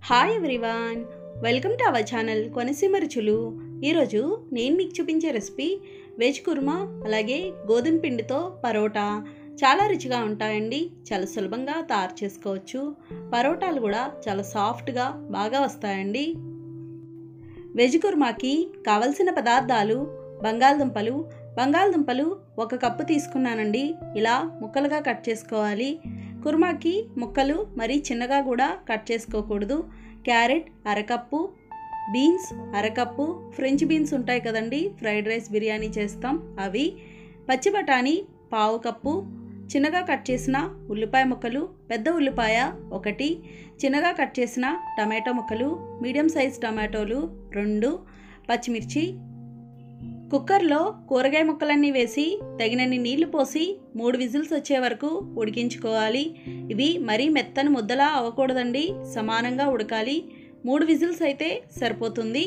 hi everyone welcome to our channel Konaseema రుచులు ఈరోజు నేను మీకు చూపించే రెసిపీ వెజ్ కుర్మా అలాగే గోధుమ పిండితో పరోటా చాలా రుచిగా ఉంటాయండి చాలా సులభంగా తయారు చేసుకోవచ్చు పరోటాలు కూడా చాలా సాఫ్ట్గా బాగా వస్తాయండి వెజ్ కుర్మాకి కావలసిన పదార్థాలు బంగాళదుంపలు బంగాళదుంపలు ఒక కప్పు తీసుకున్నానండి ఇలా ముక్కలుగా కట్ చేసుకోవాలి కుర్మాకి ముక్కలు మరీ చిన్నగా కూడా కట్ చేసుకోకూడదు క్యారెట్ అరకప్పు బీన్స్ అరకప్పు ఫ్రెంచ్ బీన్స్ ఉంటాయి కదండి ఫ్రైడ్ రైస్ బిర్యానీ చేస్తాం అవి పచ్చి బఠానీ పావు కప్పు చిన్నగా కట్ చేసిన ఉల్లిపాయ ముక్కలు పెద్ద ఉల్లిపాయ ఒకటి చిన్నగా కట్ చేసిన టమాటో ముక్కలు మీడియం సైజ్ టమాటోలు రెండు పచ్చిమిర్చి కుక్కర్లో కూరగాయ ముక్కలన్నీ వేసి తగినన్ని నీళ్లు పోసి మూడు విజిల్స్ వచ్చే వరకు ఉడికించుకోవాలి ఇవి మరీ మెత్తని ముద్దలా అవ్వకూడదండి సమానంగా ఉడకాలి మూడు విజిల్స్ అయితే సరిపోతుంది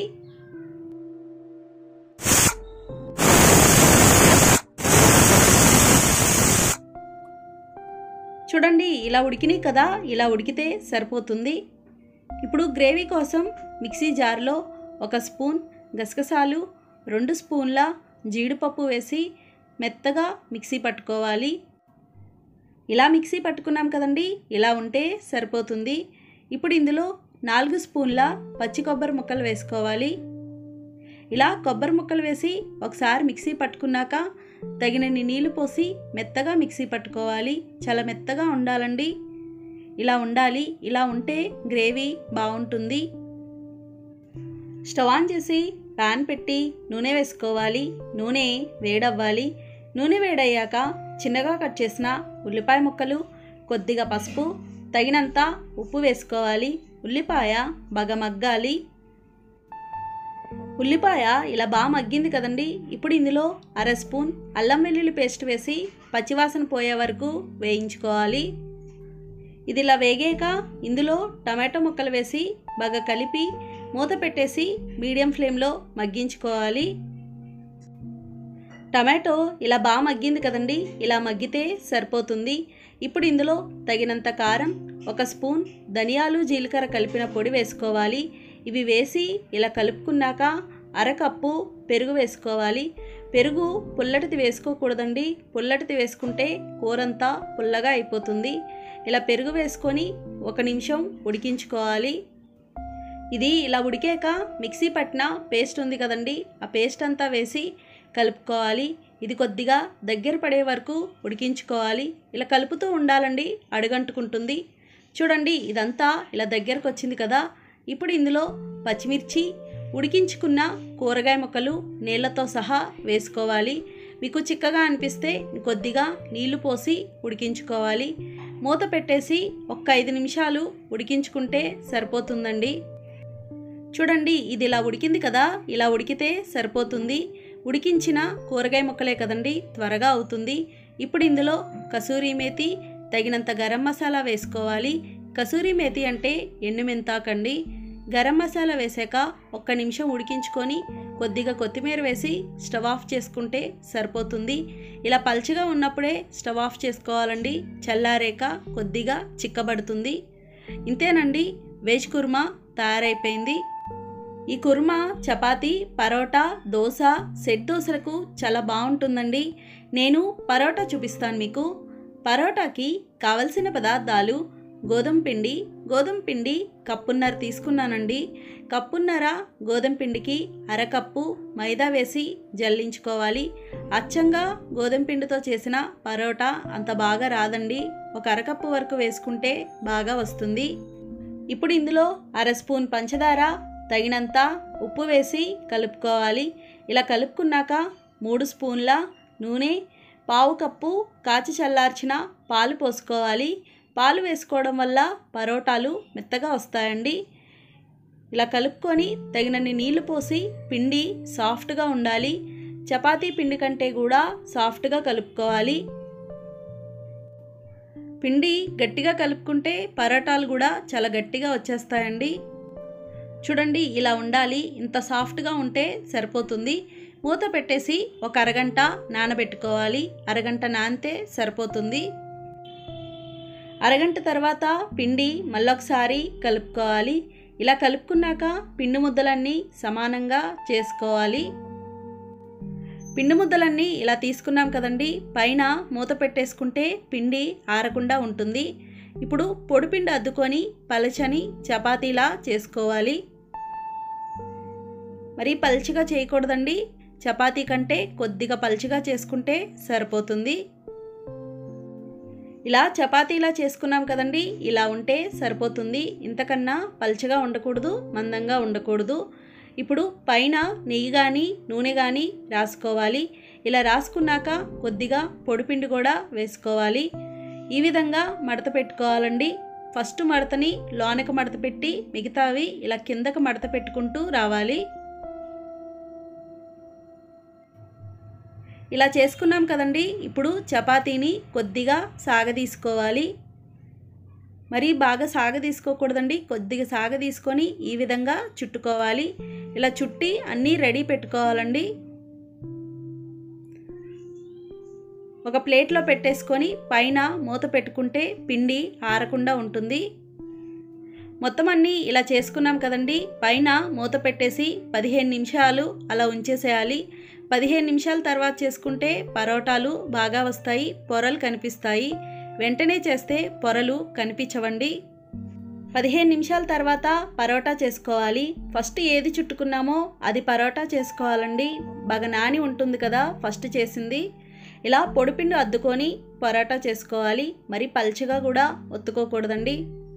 చూడండి ఇలా ఉడికినాయి కదా ఇలా ఉడికితే సరిపోతుంది ఇప్పుడు గ్రేవీ కోసం మిక్సీ జార్లో ఒక స్పూన్ గసగసాలు రెండు స్పూన్ల జీడిపప్పు వేసి మెత్తగా మిక్సీ పట్టుకోవాలి ఇలా మిక్సీ పట్టుకున్నాం కదండి ఇలా ఉంటే సరిపోతుంది ఇప్పుడు ఇందులో నాలుగు స్పూన్ల పచ్చి కొబ్బరి ముక్కలు వేసుకోవాలి ఇలా కొబ్బరి ముక్కలు వేసి ఒకసారి మిక్సీ పట్టుకున్నాక తగినన్ని నీళ్లు పోసి మెత్తగా మిక్సీ పట్టుకోవాలి చాలా మెత్తగా ఉండాలండి ఇలా ఉండాలి ఇలా ఉంటే గ్రేవీ బాగుంటుంది స్టవ్ ఆన్ చేసి ప్యాన్ పెట్టి నూనె వేసుకోవాలి నూనె వేడవ్వాలి నూనె వేడయ్యాక చిన్నగా కట్ చేసిన ఉల్లిపాయ ముక్కలు కొద్దిగా పసుపు తగినంత ఉప్పు వేసుకోవాలి ఉల్లిపాయ బాగా మగ్గాలి ఉల్లిపాయ ఇలా బాగా మగ్గింది కదండి ఇప్పుడు ఇందులో అర స్పూన్ అల్లం వెల్లుల్లి పేస్ట్ వేసి పచ్చివాసన పోయే వరకు వేయించుకోవాలి ఇది ఇలా వేగాక ఇందులో టమాటో ముక్కలు వేసి బాగా కలిపి మూత పెట్టేసి మీడియం ఫ్లేమ్లో మగ్గించుకోవాలి టమాటో ఇలా బాగా మగ్గింది కదండి ఇలా మగ్గితే సరిపోతుంది ఇప్పుడు ఇందులో తగినంత కారం ఒక స్పూన్ ధనియాలు జీలకర్ర కలిపిన పొడి వేసుకోవాలి ఇవి వేసి ఇలా కలుపుకున్నాక అరకప్పు పెరుగు వేసుకోవాలి పెరుగు పుల్లటిది వేసుకోకూడదండి పుల్లటిది వేసుకుంటే కూరంతా పుల్లగా అయిపోతుంది ఇలా పెరుగు వేసుకొని ఒక నిమిషం ఉడికించుకోవాలి ఇది ఇలా ఉడికాక మిక్సీ పట్టిన పేస్ట్ ఉంది కదండి ఆ పేస్ట్ అంతా వేసి కలుపుకోవాలి ఇది కొద్దిగా దగ్గర పడే వరకు ఉడికించుకోవాలి ఇలా కలుపుతూ ఉండాలండి అడుగంటుకుంటుంది చూడండి ఇదంతా ఇలా దగ్గరకు వచ్చింది కదా ఇప్పుడు ఇందులో పచ్చిమిర్చి ఉడికించుకున్న కూరగాయ ముక్కలు నీళ్ళతో సహా వేసుకోవాలి మీకు చిక్కగా అనిపిస్తే కొద్దిగా నీళ్లు పోసి ఉడికించుకోవాలి మూత పెట్టేసి ఒక్క ఐదు నిమిషాలు ఉడికించుకుంటే సరిపోతుందండి చూడండి ఇది ఇలా ఉడికింది కదా ఇలా ఉడికితే సరిపోతుంది ఉడికించిన కూరగాయ ముక్కలే కదండి త్వరగా అవుతుంది ఇప్పుడు ఇందులో కసూరి మేతి తగినంత గరం మసాలా వేసుకోవాలి కసూరి మేతి అంటే ఎండుమెంతాకండి గరం మసాలా వేసాక ఒక్క నిమిషం ఉడికించుకొని కొద్దిగా కొత్తిమీర వేసి స్టవ్ ఆఫ్ చేసుకుంటే సరిపోతుంది ఇలా పల్చగా ఉన్నప్పుడే స్టవ్ ఆఫ్ చేసుకోవాలండి చల్లారేక కొద్దిగా చిక్కబడుతుంది ఇంతేనండి వెజ్ కుర్మా తయారైపోయింది ఈ కుర్మా చపాతి పరోటా దోశ సెట్ దోశలకు చాలా బాగుంటుందండి నేను పరోటా చూపిస్తాను మీకు పరోటాకి కావలసిన పదార్థాలు గోధుమ పిండి గోధుమ పిండి కప్పున్నర తీసుకున్నానండి కప్పున్నర గోధుమ పిండికి అరకప్పు మైదా వేసి జల్లించుకోవాలి అచ్చంగా గోధుమ పిండితో చేసిన పరోటా అంత బాగా రాదండి ఒక అరకప్పు వరకు వేసుకుంటే బాగా వస్తుంది ఇప్పుడు ఇందులో అర స్పూన్ పంచదార తగినంత ఉప్పు వేసి కలుపుకోవాలి ఇలా కలుపుకున్నాక మూడు స్పూన్ల నూనె పావు కప్పు కాచి చల్లార్చిన పాలు పోసుకోవాలి పాలు వేసుకోవడం వల్ల పరోటాలు మెత్తగా వస్తాయండి ఇలా కలుపుకొని తగినన్ని నీళ్లు పోసి పిండి సాఫ్ట్గా ఉండాలి చపాతీ పిండి కంటే కూడా సాఫ్ట్గా కలుపుకోవాలి పిండి గట్టిగా కలుపుకుంటే పరోటాలు కూడా చాలా గట్టిగా వచ్చేస్తాయండి చూడండి ఇలా ఉండాలి ఇంత సాఫ్ట్గా ఉంటే సరిపోతుంది మూత పెట్టేసి ఒక అరగంట నానబెట్టుకోవాలి అరగంట నానితే సరిపోతుంది అరగంట తర్వాత పిండి మళ్ళొకసారి కలుపుకోవాలి ఇలా కలుపుకున్నాక పిండి ముద్దలన్నీ సమానంగా చేసుకోవాలి పిండి ముద్దలన్నీ ఇలా తీసుకున్నాం కదండి పైన మూత పెట్టేసుకుంటే పిండి ఆరకుండా ఉంటుంది ఇప్పుడు పొడిపిండి అద్దుకొని పలచని చపాతీలా చేసుకోవాలి మరీ పల్చగా చేయకూడదండి చపాతీ కంటే కొద్దిగా పల్చగా చేసుకుంటే సరిపోతుంది ఇలా చపాతీలా చేసుకున్నాం కదండి ఇలా ఉంటే సరిపోతుంది ఇంతకన్నా పల్చగా ఉండకూడదు మందంగా ఉండకూడదు ఇప్పుడు పైన నెయ్యి కానీ నూనె కానీ రాసుకోవాలి ఇలా రాసుకున్నాక కొద్దిగా పొడిపిండి కూడా వేసుకోవాలి ఈ విధంగా మడత పెట్టుకోవాలండి ఫస్ట్ మడతని లోనకి మడత పెట్టి మిగతావి ఇలా కిందకి మడత పెట్టుకుంటూ రావాలి ఇలా చేసుకున్నాం కదండి ఇప్పుడు చపాతీని కొద్దిగా సాగదీసుకోవాలి మరీ బాగా సాగ తీసుకోకూడదండి కొద్దిగా సాగ తీసుకొని ఈ విధంగా చుట్టుకోవాలి ఇలా చుట్టి అన్నీ రెడీ పెట్టుకోవాలండి ఒక ప్లేట్లో పెట్టేసుకొని పైన మూత పెట్టుకుంటే పిండి ఆరకుండా ఉంటుంది మొత్తం అన్నీ ఇలా చేసుకున్నాం కదండి పైన మూత పెట్టేసి పదిహేను నిమిషాలు అలా ఉంచేసేయాలి పదిహేను నిమిషాల తర్వాత చేసుకుంటే పరోటాలు బాగా వస్తాయి పొరలు కనిపిస్తాయి వెంటనే చేస్తే పొరలు కనిపించవండి పదిహేను నిమిషాల తర్వాత పరోటా చేసుకోవాలి ఫస్ట్ ఏది చుట్టుకున్నామో అది పరోటా చేసుకోవాలండి బాగా నాని ఉంటుంది కదా ఫస్ట్ చేసింది ఇలా పొడిపిండి అద్దుకొని పరోటా చేసుకోవాలి మరి పల్చగా కూడా ఒత్తుకోకూడదండి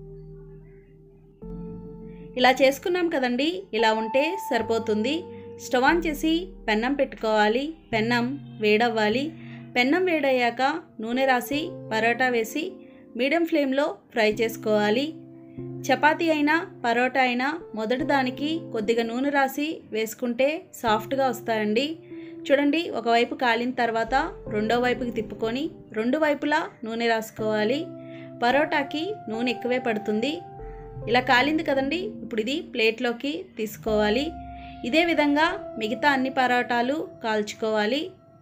ఇలా చేసుకున్నాం కదండి ఇలా ఉంటే సరిపోతుంది స్టవ్ ఆన్ చేసి పెన్నం పెట్టుకోవాలి పెన్నం వేడవ్వాలి పెన్నం వేడయ్యాక నూనె రాసి పరోటా వేసి మీడియం ఫ్లేమ్లో ఫ్రై చేసుకోవాలి చపాతీ అయినా పరోటా అయినా మొదటి దానికి కొద్దిగా నూనె రాసి వేసుకుంటే సాఫ్ట్గా వస్తాయండి చూడండి ఒకవైపు కాలిన తర్వాత రెండో వైపుకి తిప్పుకొని రెండు వైపులా నూనె రాసుకోవాలి పరోటాకి నూనె ఎక్కువే పడుతుంది ఇలా కాలింది కదండి ఇప్పుడు ఇది ప్లేట్లోకి తీసుకోవాలి ఇదే విధంగా మిగతా అన్ని పరోటాలు కాల్చుకోవాలి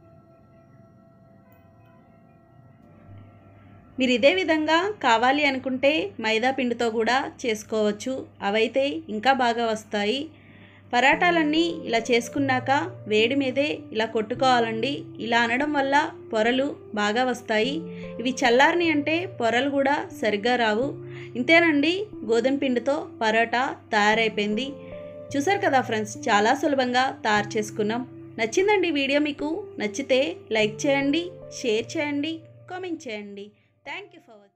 మీరు ఇదే విధంగా కావాలి అనుకుంటే మైదా పిండితో కూడా చేసుకోవచ్చు అవైతే ఇంకా బాగా వస్తాయి పరాటాలన్నీ ఇలా చేసుకున్నాక వేడి మీదే ఇలా కొట్టుకోవాలండి ఇలా అనడం వల్ల పొరలు బాగా వస్తాయి ఇవి చల్లారని అంటే పొరలు కూడా సరిగ్గా రావు ఇంతేనండి గోధుమ పిండితో పరోటా తయారైపోయింది చూసారు కదా ఫ్రెండ్స్ చాలా సులభంగా తయారు చేసుకున్నాం నచ్చిందండి వీడియో మీకు నచ్చితే లైక్ చేయండి షేర్ చేయండి కామెంట్ చేయండి థ్యాంక్ యూ ఫర్ వాచింగ్